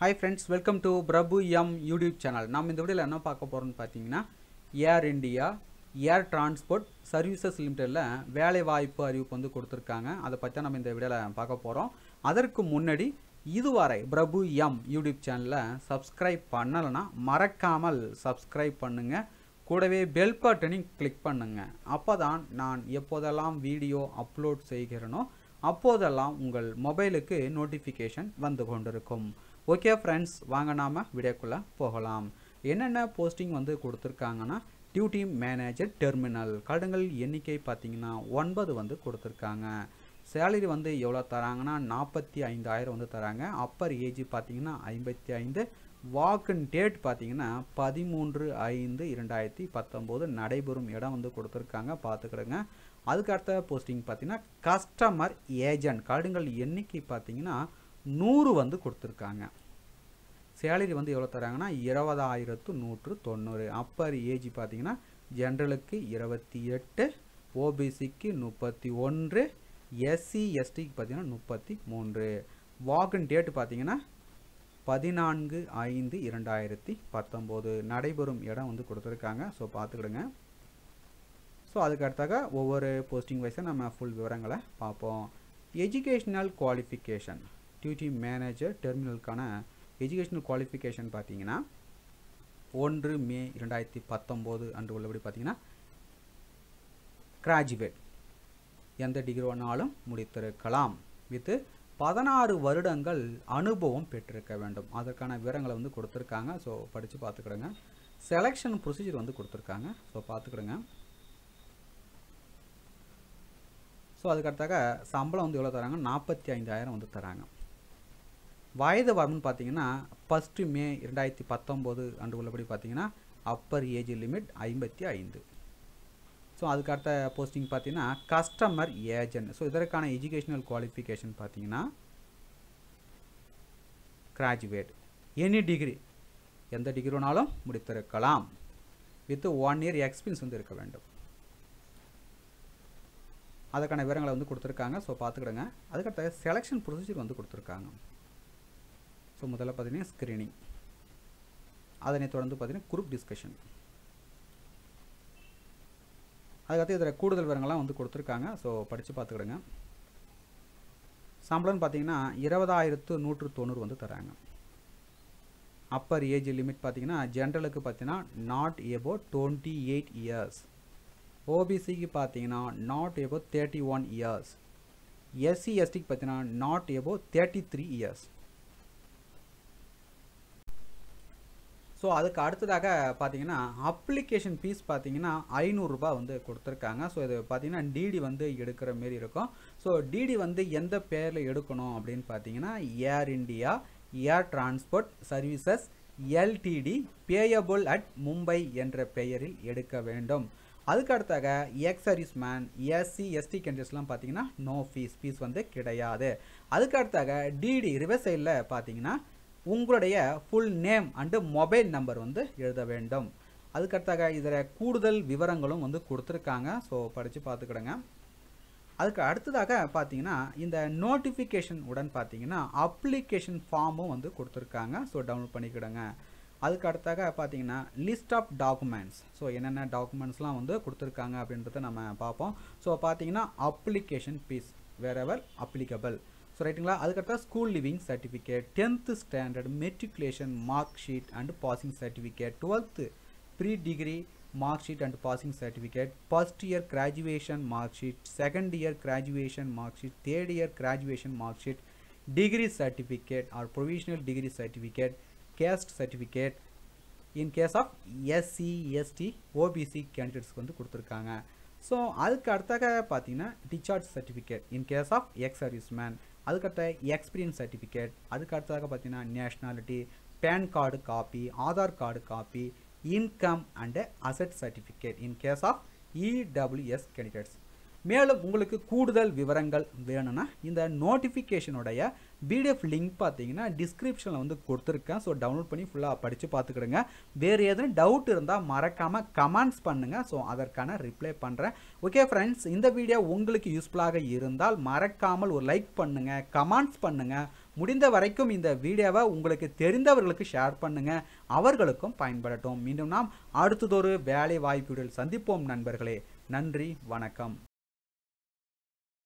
hi friends welcome to Prabhu M YouTube channel நம்ம இந்த வீடியோவில் என்ன பார்க்க போகிறோம்னு பார்த்தீங்கன்னா Air India air transport services லிமிட்டடில் வேலை வாய்ப்பு அறிவிப்பு வந்து கொடுத்துருக்காங்க அதை பற்றி தான் நம்ம இந்த வீடியோவில் பார்க்க போகிறோம் அதற்கு முன்னாடி இதுவரை பிரபு எம் யூடியூப் சேனலை சப்ஸ்கிரைப் பண்ணலைன்னா மறக்காமல் சப்ஸ்கிரைப் பண்ணுங்கள் கூடவே பெல் பட்டனையும் கிளிக் பண்ணுங்கள் அப்போ தான் நான் எப்போதெல்லாம் வீடியோ அப்லோட் செய்கிறேனோ அப்போதெல்லாம் உங்கள் மொபைலுக்கு நோட்டிஃபிகேஷன் வந்து கொண்டிருக்கும் ஓகே ஃப்ரெண்ட்ஸ் வாங்க நாம் வீடியோக்குள்ளே போகலாம் என்னென்ன போஸ்டிங் வந்து கொடுத்துருக்காங்கன்னா டியூட்டி மேனேஜர் டெர்மினல் கடுங்கள் எண்ணிக்கை பார்த்தீங்கன்னா ஒன்பது வந்து கொடுத்துருக்காங்க சேலரி வந்து எவ்வளோ தராங்கன்னா நாற்பத்தி ஐந்தாயிரம் வந்து தராங்க அப்பர் ஏஜ் பார்த்தீங்கன்னா ஐம்பத்தி ஐந்து வாக்கின் டேட் பார்த்தீங்கன்னா பதிமூன்று ஐந்து இரண்டாயிரத்தி பத்தொம்போது நடைபெறும் இடம் வந்து கொடுத்துருக்காங்க பார்த்துக்கிடுங்க அதுக்கு அடுத்த போஸ்டிங் பார்த்தீங்கன்னா கஸ்டமர் ஏஜென்ட் கார்டுங்கள் எண்ணிக்கை பார்த்தீங்கன்னா நூறு வந்து கொடுத்துருக்காங்க சேலரி வந்து எவ்வளோ தராங்கன்னா இருபதாயிரத்து நூற்று தொண்ணூறு அப்பர் ஏஜ் பார்த்தீங்கன்னா ஜென்ரலுக்கு இருபத்தி எட்டு ஓபிசிக்கு முப்பத்தி ஒன்று எஸ்சி எஸ்டிக்கு பார்த்தீங்கன்னா முப்பத்தி மூன்று வாக்கின் டேட் பார்த்தீங்கன்னா பதினான்கு ஐந்து இரண்டாயிரத்தி பத்தொம்போது நடைபெறும் இடம் வந்து கொடுத்துருக்காங்க ஸோ பார்த்துக்கிடுங்க ஸோ அதுக்கு அடுத்தாக ஒவ்வொரு போஸ்டிங் வைஸாக நம்ம ஃபுல் விவரங்களை பார்ப்போம் எஜுகேஷ்னல் குவாலிஃபிகேஷன் டியூட்டி மேனேஜர் டெர்மினலுக்கான எஜுகேஷ்னல் குவாலிஃபிகேஷன் பார்த்தீங்கன்னா ஒன்று மே இரண்டாயிரத்தி பத்தொம்போது அன்று உள்ளபடி பார்த்தீங்கன்னா கிராஜுவேட் எந்த டிகிரி வேணாலும் முடித்திருக்கலாம் வித்து பதினாறு வருடங்கள் அனுபவம் பெற்றிருக்க வேண்டும் அதற்கான விவரங்களை வந்து கொடுத்துருக்காங்க ஸோ படித்து பார்த்துக்கிடுங்க செலெக்ஷன் ப்ரொசீஜர் வந்து கொடுத்துருக்காங்க ஸோ பார்த்துக்கிடுங்க ஸோ அதுக்கடுத்தாக சம்பளம் வந்து எவ்வளோ தராங்க நாற்பத்தி ஐந்தாயிரம் வந்து தராங்க வயது வரம்புன்னு பார்த்தீங்கன்னா ஃபஸ்ட்டு மே ரெண்டாயிரத்தி பத்தொம்போது அன்று உள்ளபடி பார்த்தீங்கன்னா அப்பர் ஏஜ் லிமிட் ஐம்பத்தி ஐந்து ஸோ அதுக்கு அடுத்த போஸ்டிங் பார்த்தீங்கன்னா கஸ்டமர் ஏஜென்ட் ஸோ இதற்கான எஜுகேஷனல் குவாலிஃபிகேஷன் பார்த்தீங்கன்னா கிராஜுவேட் எனி டிகிரி எந்த டிகிரி வேணாலும் முடித்திருக்கலாம் வித் ஒன் இயர் எக்ஸ்பீரியன்ஸ் வந்து இருக்க வேண்டும் அதுக்கான விவரங்களை வந்து கொடுத்துருக்காங்க ஸோ பார்த்துக்கிடுங்க அதுக்கடுத்த செலெக்ஷன் ப்ரொசீஜர் வந்து கொடுத்துருக்காங்க ஸோ முதல்ல பார்த்தீங்கன்னா ஸ்க்ரீனிங் அதனை தொடர்ந்து பார்த்தீங்கன்னா குரூப் டிஸ்கஷன் அதுக்கடுத்து இதில் கூடுதல் விவரங்கள்லாம் வந்து கொடுத்துருக்காங்க ஸோ படித்து பார்த்துக்கிடுங்க சம்பளம்னு பார்த்தீங்கன்னா இருபதாயிரத்து நூற்று தொண்ணூறு வந்து தராங்க அப்பர் ஏஜ் லிமிட் பார்த்தீங்கன்னா ஜென்ரலுக்கு பார்த்தீங்கன்னா not above twenty eight years ஓபிசிக்கு பார்த்தீங்கன்னா not above thirty one years SC எஸ்டிக்கு பார்த்தீங்கன்னா not above thirty three years so அதுக்கு அடுத்ததாக பார்த்தீங்கன்னா அப்ளிகேஷன் ஃபீஸ் பார்த்தீங்கன்னா ஐநூறுரூபா வந்து கொடுத்துருக்காங்க ஸோ இது பார்த்தீங்கன்னா டிடி வந்து எடுக்கிற மாரி இருக்கும் ஸோ டிடி வந்து எந்த பேரில் எடுக்கணும் அப்படின்னு பார்த்தீங்கன்னா Air India air transport services LTD payable at Mumbai என்ற பெயரில் எடுக்க வேண்டும் அதுக்கு அடுத்தாக ex service man SC ST கேண்டிடேட்ஸ்லாம் பார்த்தீங்கன்னா நோ ஃபீஸ் ஃபீஸ் வந்து கிடையாது அதுக்கு அடுத்தாக டிடி ரிவர்ஸ் சைடில் பார்த்தீங்கன்னா உங்களுடைய full name and mobile number வந்து எழுத வேண்டும் அதுக்கடுத்தாக இதில் கூடுதல் விவரங்களும் வந்து கொடுத்துருக்காங்க ஸோ படித்து பார்த்துக்கிடுங்க அதுக்கு அடுத்ததாக பார்த்தீங்கன்னா இந்த நோட்டிஃபிகேஷன் உடன் பார்த்தீங்கன்னா அப்ளிகேஷன் ஃபார்மும் வந்து கொடுத்துருக்காங்க ஸோ டவுன்லோட் பண்ணிக்கிடுங்க அதுக்கு அடுத்தாக பார்த்தீங்கன்னா லிஸ்ட் ஆஃப் டாக்குமெண்ட்ஸ் ஸோ என்னென்ன டாக்குமெண்ட்ஸ்லாம் வந்து கொடுத்துருக்காங்க அப்படின்றத நம்ம பார்ப்போம் ஸோ பார்த்தீங்கன்னா application fee wherever applicable so ரைட்டுங்களா அதுக்கடுத்தா school leaving certificate tenth standard matriculation mark sheet and passing certificate twelfth pre degree mark sheet and passing certificate first year graduation mark sheet second year graduation mark sheet third year graduation mark sheet degree certificate or provisional degree certificate caste certificate in case of SC ST OBC கேண்டிடேட்ஸ்க்கு வந்து கொடுத்துருக்காங்க so அதுக்கு அடுத்தாக பார்த்தீங்கன்னா discharge certificate in case of ex service man அதுக்கடுத்த experience certificate அதுக்கு அடுத்ததாக பார்த்தீங்கன்னா nationality PAN card copy Aadhaar card copy income and asset certificate in case of EWS candidates மேலும் உங்களுக்கு கூடுதல் விவரங்கள் வேணும்னா இந்த நோட்டிஃபிகேஷனுடைய பிடிஎஃப் லிங்க் பார்த்தீங்கன்னா டிஸ்கிரிப்ஷனில் வந்து கொடுத்துருக்கேன் ஸோ டவுன்லோட் பண்ணி ஃபுல்லாக படித்து பார்த்துக்கிடுங்க வேறு எதுவும் டவுட் இருந்தால் மறக்காமல் கமெண்ட்ஸ் பண்ணுங்கள் ஸோ அதற்கான ரிப்ளை பண்ணுறேன் ஓகே ஃப்ரெண்ட்ஸ் இந்த வீடியோ உங்களுக்கு யூஸ்ஃபுல்லாக இருந்தால் மறக்காமல் ஒரு லைக் பண்ணுங்கள் கமெண்ட்ஸ் பண்ணுங்கள் முடிந்த வரைக்கும் இந்த வீடியோவை உங்களுக்கு தெரிந்தவர்களுக்கு ஷேர் பண்ணுங்க அவர்களுக்கும் பயன்படட்டும் மீண்டும் நாம் அடுத்ததொரு வேலை வாய்ப்புகளில் சந்திப்போம் நண்பர்களே நன்றி வணக்கம்